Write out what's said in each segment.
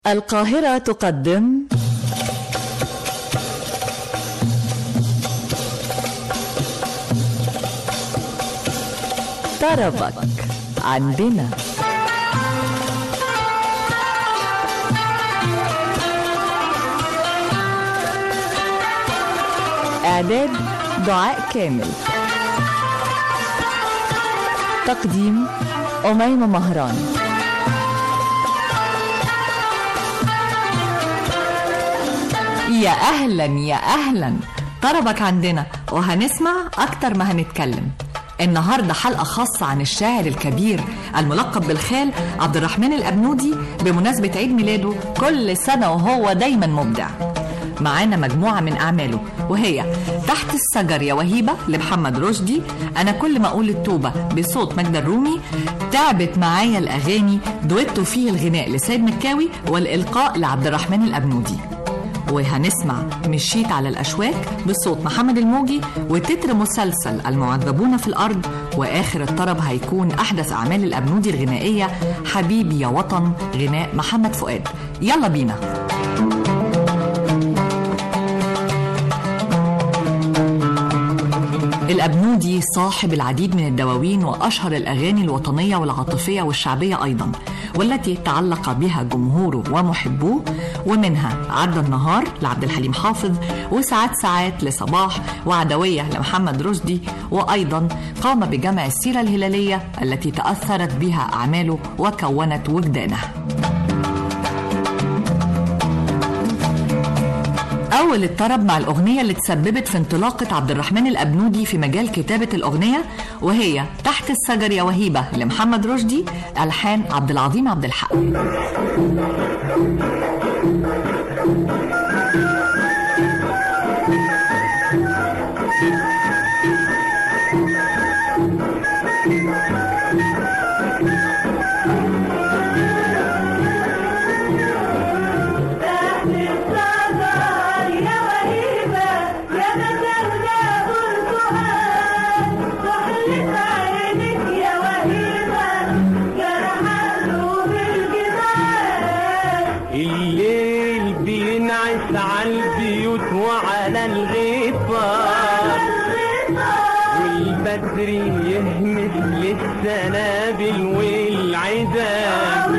القاهرة تقدم طربك عندنا إعداد دعاء كامل تقديم أميمة مهران يا أهلا يا أهلا طربك عندنا وهنسمع أكتر ما هنتكلم النهاردة حلقة خاصة عن الشاعر الكبير الملقب بالخال عبد الرحمن الأبنودي بمناسبة عيد ميلاده كل سنة وهو دايما مبدع معانا مجموعة من أعماله وهي تحت الشجر يا وهيبة لمحمد رشدي أنا كل ما أقول التوبة بصوت مجد الرومي تعبت معايا الأغاني دويتو فيه الغناء لسيد مكاوي والإلقاء لعبد الرحمن الأبنودي وهنسمع مشيت على الأشواك بصوت محمد الموجي وتتر مسلسل المعذبون في الأرض وآخر الطرب هيكون أحدث أعمال الأبنودي الغنائية حبيبي يا وطن غناء محمد فؤاد يلا بينا الأبنودي صاحب العديد من الدواوين وأشهر الأغاني الوطنية والعاطفية والشعبية أيضا والتي تعلق بها جمهوره ومحبوه ومنها عدى النهار لعبد الحليم حافظ وساعات ساعات لصباح وعدوية لمحمد رشدي وأيضا قام بجمع السيرة الهلالية التي تأثرت بها أعماله وكونت وجدانه أول الطرب مع الأغنية اللي تسببت في انطلاقة عبد الرحمن الأبنودي في مجال كتابة الأغنية وهي تحت الشجر يا وهيبة لمحمد رشدي ألحان عبد العظيم عبد الحق الليل بينعس على البيوت وعلى الغيطان والبدر يهمس للسنابل والعداد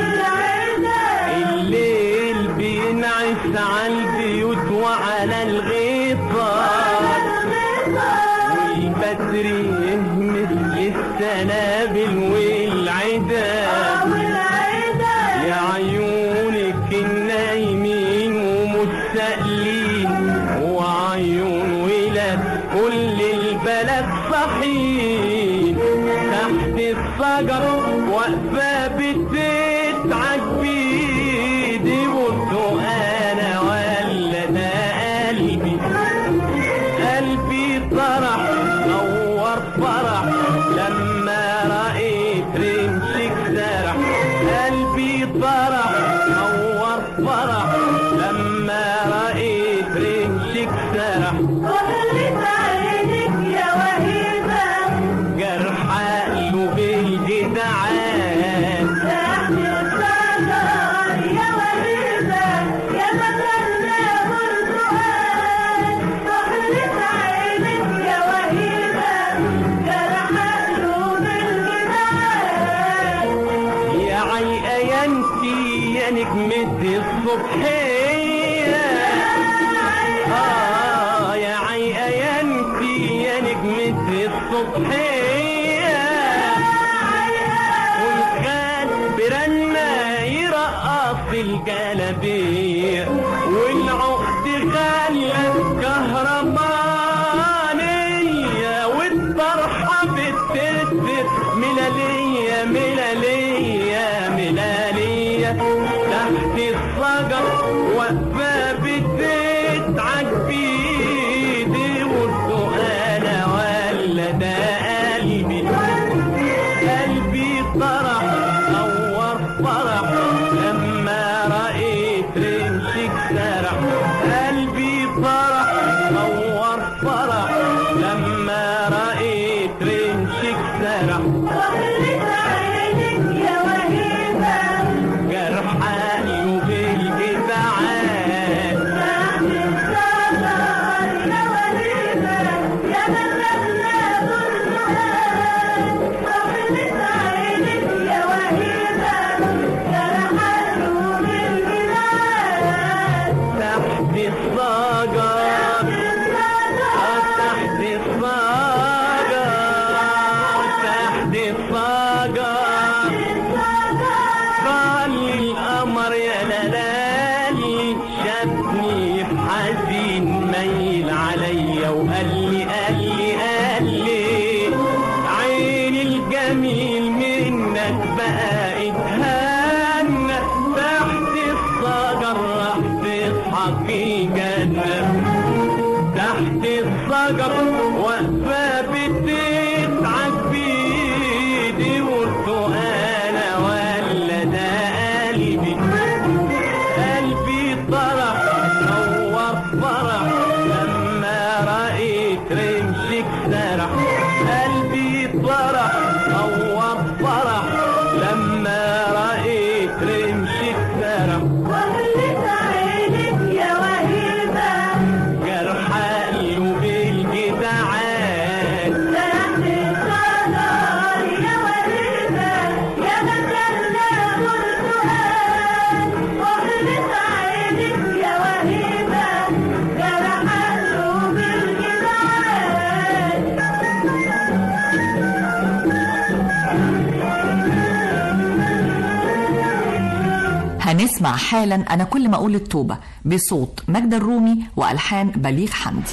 الليل بينعس على البيوت وعلى الغيطان والبدر يهمس للسنابل والعداد يا عيونك النايمين ومستقلين وعيون ولاد كل البلد صحيين تحت الشجر واقفة بتدعك بيدي بصوا انا ولا ده قلبي قلبي طرح نور فرح لما رأيت رمشك سرح قلبي طرح نور فرح لما رأيت رمشك سرح جرح قلبه بالجدعان يا عيقينتي يا نجمة الصبحية آه يا عيقينتي يا نجمة الصبحية والخال برنا يرقص الجلبية والعقد غالية كهربانية والطرحة بتدر ملالية ملالية ملالية تحت الشجر واقفة بتدعك بيدي وردوا انا ولا ده قلبي قلبي طرح نور فرح لما رأيت رمشك سرح قلبي طرح نور فرح لما رأيت رمشك سرح جرح قلبه شافني في حزين ميل عليا وقال لي قال لي قال لي عيني الجميل منك بقى اتهنى تحت الشجر راح تصحى في جنة تحت الشجر واقفة بتضحك بيدي قلت انا ولا ده قلبي قلبي طرح نور فرح لما رأيت رمشك سرح قلبي طرح نور فرح لما رأيت رمشك سرح وخلت عينك يا وهيبة جرح قلبه الجدعان سرحت الصدار يا وهيبة يا مجلة برتقال وخلت عينك يا وهيبة جرح قلوب الجدعان هنسمع حالا أنا كل ما أقول التوبة بصوت مجد الرومي وألحان بليغ حمدي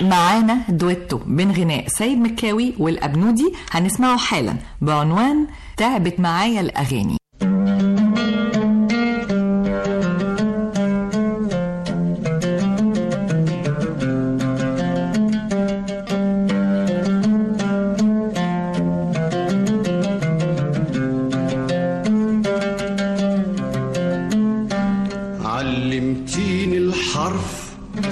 معانا دويتو بين غناء سيد مكاوي والأبنودي هنسمعه حالا بعنوان تعبت معايا الأغاني علمتيني الحرف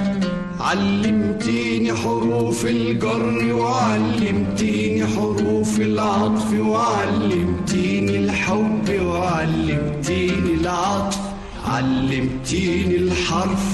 علمتيني حروف الجر وعلمتيني حروف العطف وعلمتيني الحب وعلمتيني العطف علمتيني الحرف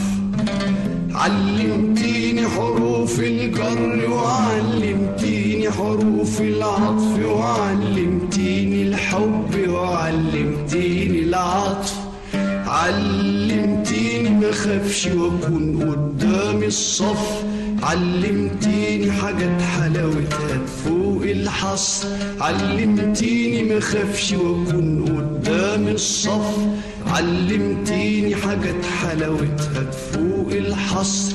علمتيني حروف الجر وعلمتيني حروف العطف وعلمتيني الحب وعلمتيني العطف علمتيني ما خافش واكون قدام الصف علمتيني حاجات حلاوتها فوق الحصر علمتيني ما خافش واكون قدام الصف علمتيني حاجات حلاوتها فوق الحصر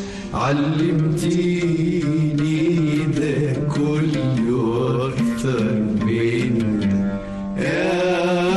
علمتيني ده كل واكتر من ده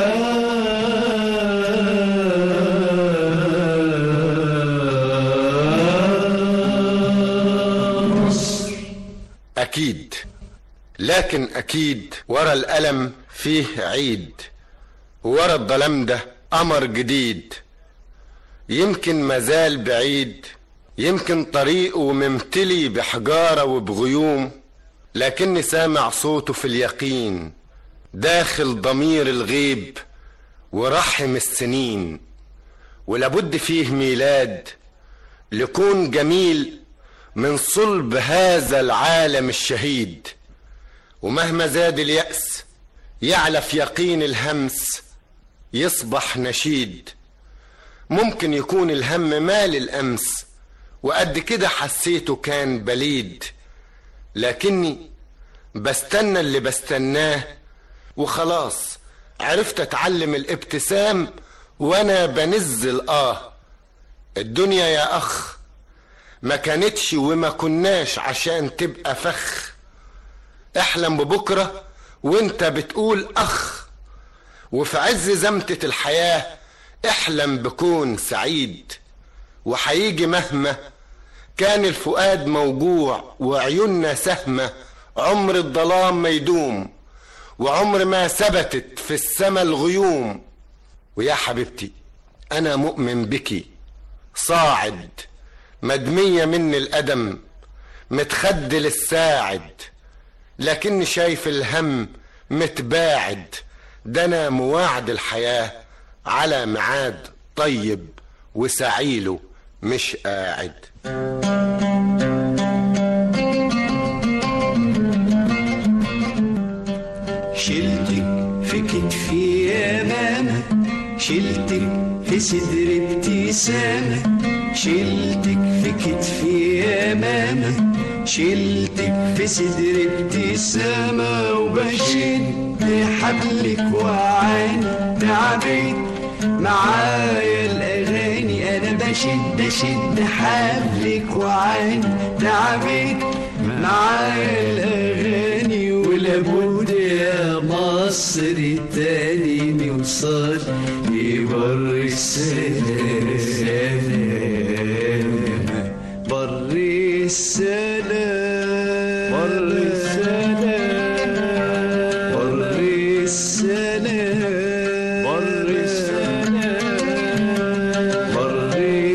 يا مصر أكيد لكن أكيد ورا الألم فيه عيد ورا الظلام ده قمر جديد يمكن مازال بعيد يمكن طريقه ممتلي بحجارة وبغيوم لكني سامع صوته في اليقين داخل ضمير الغيب ورحم السنين ولابد فيه ميلاد لكون جميل من صلب هذا العالم الشهيد ومهما زاد اليأس يعلى في يقين الهمس يصبح نشيد ممكن يكون الهم مال الأمس وقد كده حسيته كان بليد لكني بستنى اللي بستناه وخلاص عرفت اتعلم الابتسام وانا بنزل اه الدنيا يا اخ ما كانتش وما كناش عشان تبقى فخ احلم ببكرة وانت بتقول اخ وفي عز زمتة الحياة احلم بكون سعيد وحيجي مهما كان الفؤاد موجوع وعيوننا سهمة عمر الظلام ما يدوم وعمر ما ثبتت في السما الغيوم ويا حبيبتي انا مؤمن بكي صاعد مدمية مني القدم متخدل الساعد لكني شايف الهم متباعد ده انا مواعد الحياة على ميعاد طيب وسعيله مش قاعد شلتك في كتفي يا ماما شلتك في صدر ابتسامة شلتك في كتفي يا ماما شلتك في صدر ابتسامة وبشد حبلك وعاني تعبت معايا الأغاني أنا بشد أشد حبلك وعاني تعبت معايا الأغاني ولابد يا مصر تاني نوصل لبر السلام بر السلام بر السلام بر السلام بر السلام بر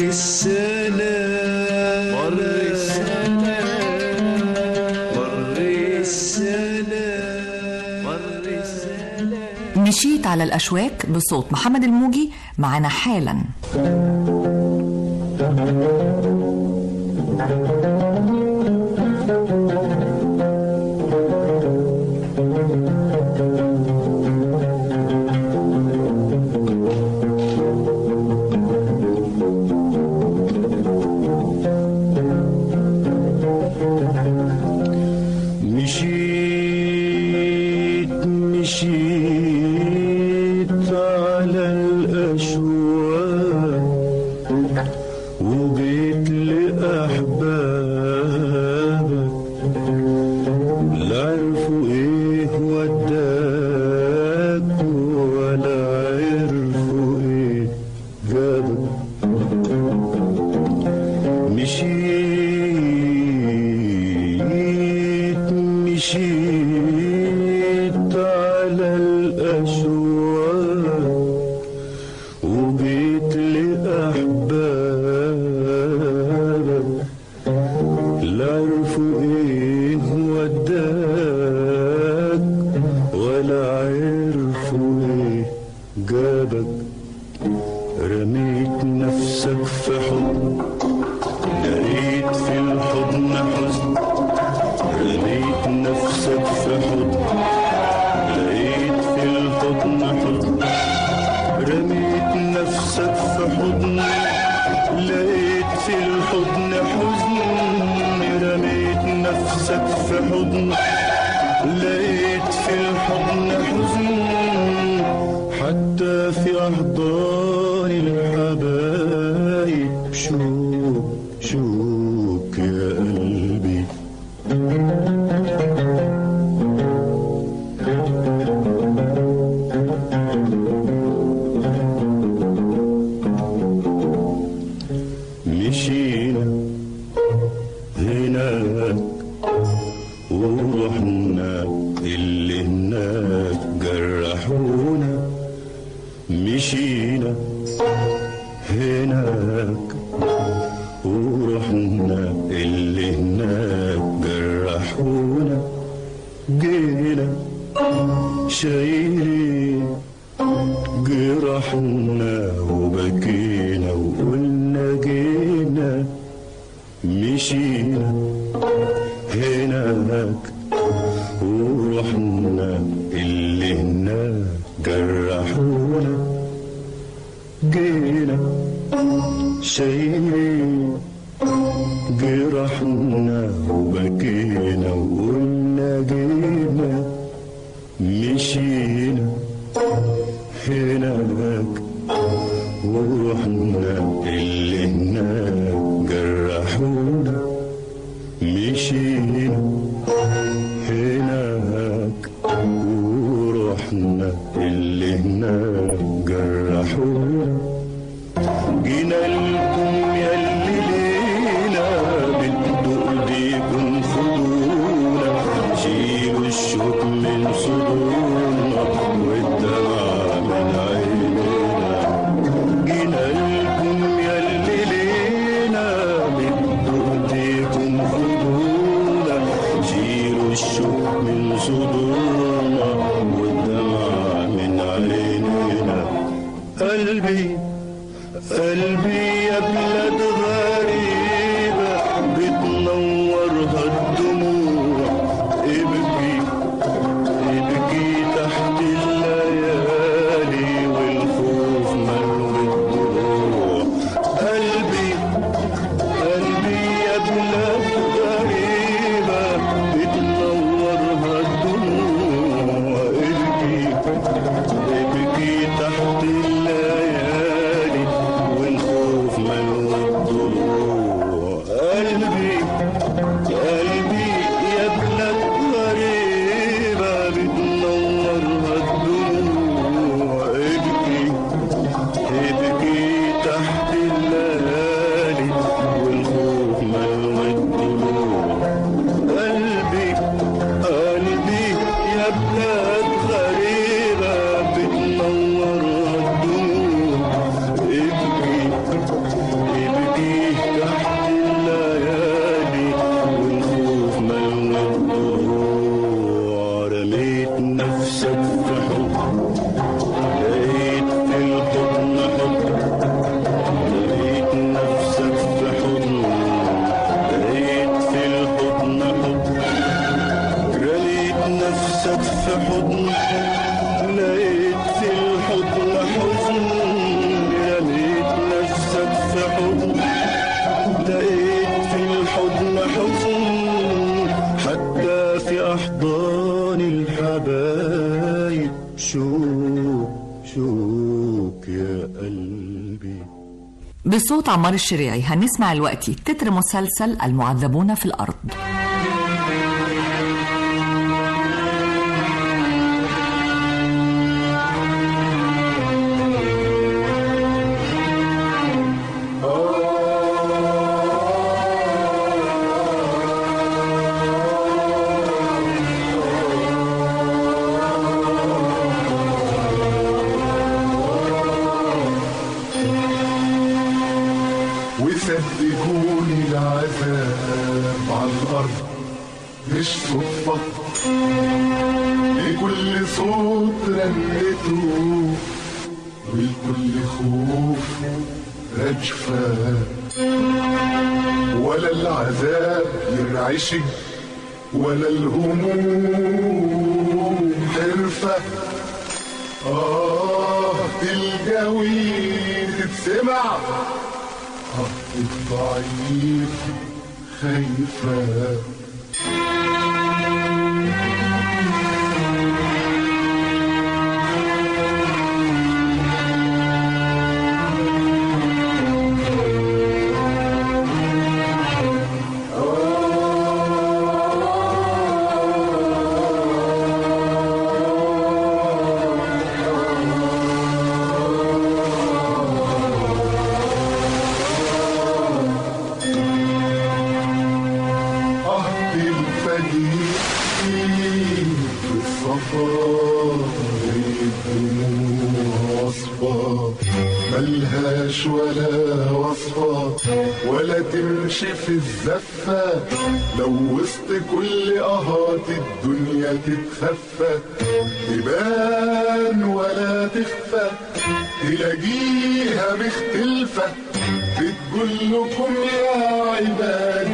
السلام بر السلام بر السلام بر السلام مشيت على الأشواك بصوت محمد الموجي معنا حالا مشيت مشيت على الأشواق وبين عرفوا ايه وداك ولا عرفوا ايه جابك رميت نفسك في حضن لقيت في الحضن حزن رميت نفسك في حضن لقيت في الحضن حزن رميت نفسك في حضن لقيت في الحضن حزن رميت نفسك في حضن لقيت في الحضن حزن حتى في أحضان الحبايب شوك شوك يا قلبي مشينا هناك ورحنا اللي هناك جرحونا مشينا هناك ورحنا اللي هناك جرحونا جينا شايلين جرحنا وبكينا وقلنا جينا مشينا هناك ورحنا اللي هناك جرحونا جينا شايلين جرحنا وبكينا وقلنا جينا مشينا هناك ورحنا اللي هناك جرحونا مشينا هناك ورحنا اللي هناك جرحونا جينا لكم يا اللي لينا بدو ايديكم خدونا شيلوا الشوك من صدورنا والدمع من عينينا جينا لكم يا اللي لينا بدو ايديكم خدونا شيلوا الشوك من صدورنا والدمع من عينينا قلبي قلبي يا بلاد غريبة بتنورها الدموع ابكي ابكي تحت الليالي والخوف ملو الضلوع قلبي قلبي يا بلاد غريبة بتنورها الدموع ابكي ابكي تحت الليالي والخوف ملو الضلوع قلبي قلبي يا بلاد غريبة بتنورها الدموع ابكي ابكي تحت الليالي والخوف ملو الضلوع قلبي قلبي يا بلاد غريبة بتنورها الدموع ابكي ابكي تحت الليالي والخوف ملو الضلوع رميت نفسك في حب لقيت في الحضن حب لقيت نفسك في حضن لقيت في الحضن حب رميت نفسك في حضن لقيت في الحضن حزن رميت نفسك في حضن لقيت في الحضن حزن حتى في أحضان الحبايب شوك شوك يا قلبي بصوت عمار الشريعي هنسمع الوقتي تتر مسلسل المعذبون في الأرض وسبقوني العذاب على الأرض مش صدفة لكل صوت رنته ولكل خوف رجفة ولا العذاب ينعشق ولا الهموم حرفة آه الجوي تتسمع آه الضعيف خايفة عهد الفجير في الصفا الدموع وصفة ملهاش ولا وصفة ولا تمشي في الزفة لو وسط كل أهات الدنيا تتخفى تبان ولا تخفى تلاقيها مختلفة بتقول لكم يا عباد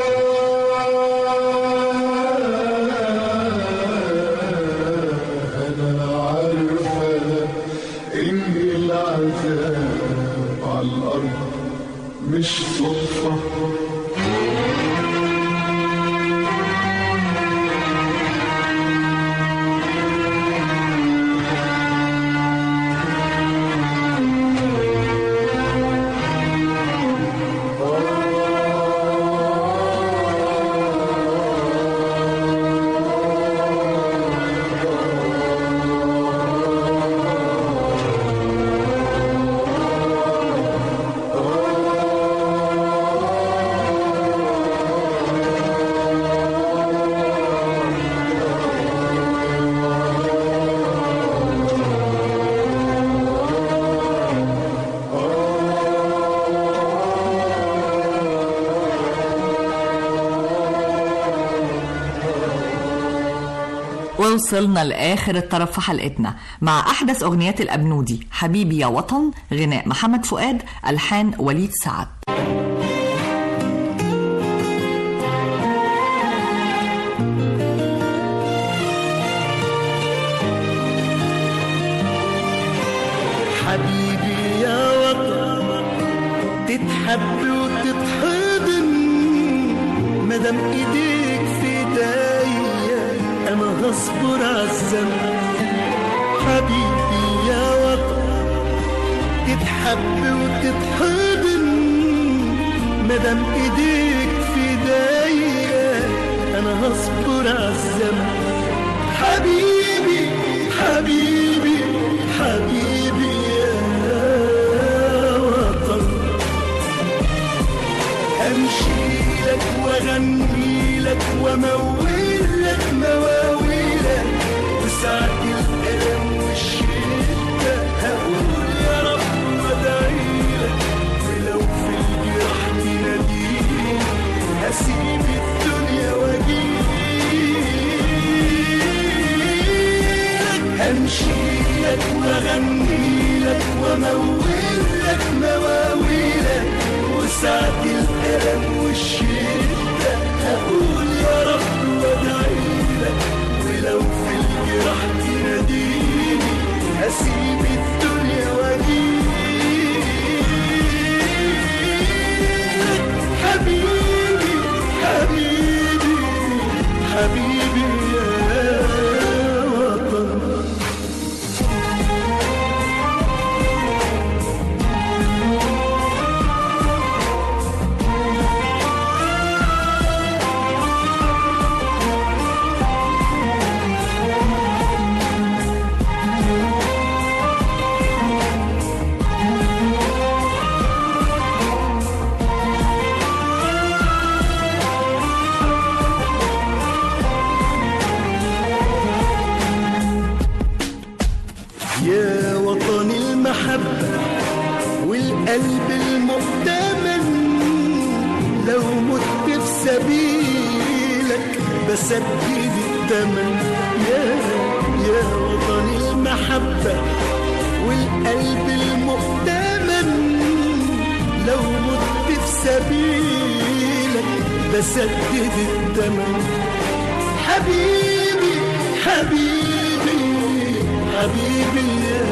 الله أنا عارفة إن العذاب على الأرض مش صدفة ووصلنا لآخر الطرف في حلقتنا مع أحدث أغنيات الأبنودي حبيبي يا وطن غناء محمد فؤاد ألحان وليد سعد حبيبي يا وطن تتحب وتتحضن مدام ايديك في ايديا انا هصبر عالذنب حبيبي يا وطن تتحب وتتحضن مدام ايديك في ايديا انا هصبر عالذنب حبيبي حبيبي حبيبي يا وطن امشي لك واغني لك وامول لك مواويلك وساعة الالم والشدة هقول يا رب وادعي لك ولو في الجراح تناديني هسيب الدنيا واجيلك امشي لك واغني لك وامول لك مواويلك وساعة الألم والشدة هقول يا رب وادعي لك ولو في الجراح تناديني هسيب الدنيا واجيلك حبيبي حبيبي بسدد التمن يا يا وطن المحبة والقلب المؤتمن لو مت في سبيلك بسدد التمن حبيبي حبيبي حبيبي يا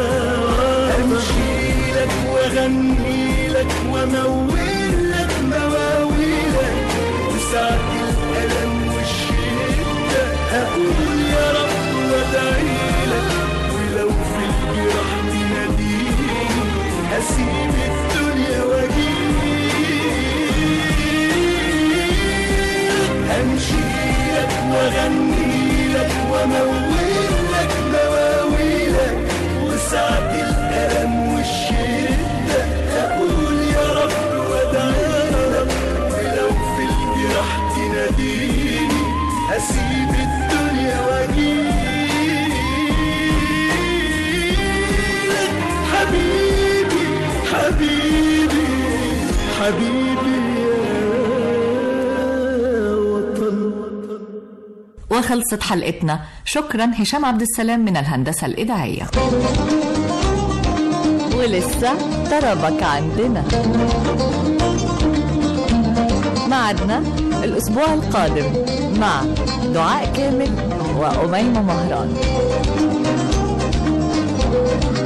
امشي لك واغني لك وامول لك مواويلك وساعة الألم والشدة هقول يا رب وادعي لك ولو في الجراح تناديني هسيب الدنيا واجيلك همشي لك واغني لك وامول لك مواويلك وساعة الألم والشدة أقول يا رب وادعي لك ولو في الجراح تناديني هسيب الدنيا واجيلك حبيبي حبيبي حبيبي يا وطن وخلصت حلقتنا شكرا هشام عبد السلام من الهندسة الإذاعية ولسه طربك عندنا معدنا الأسبوع القادم مع دعاء كامل وأميمة مهران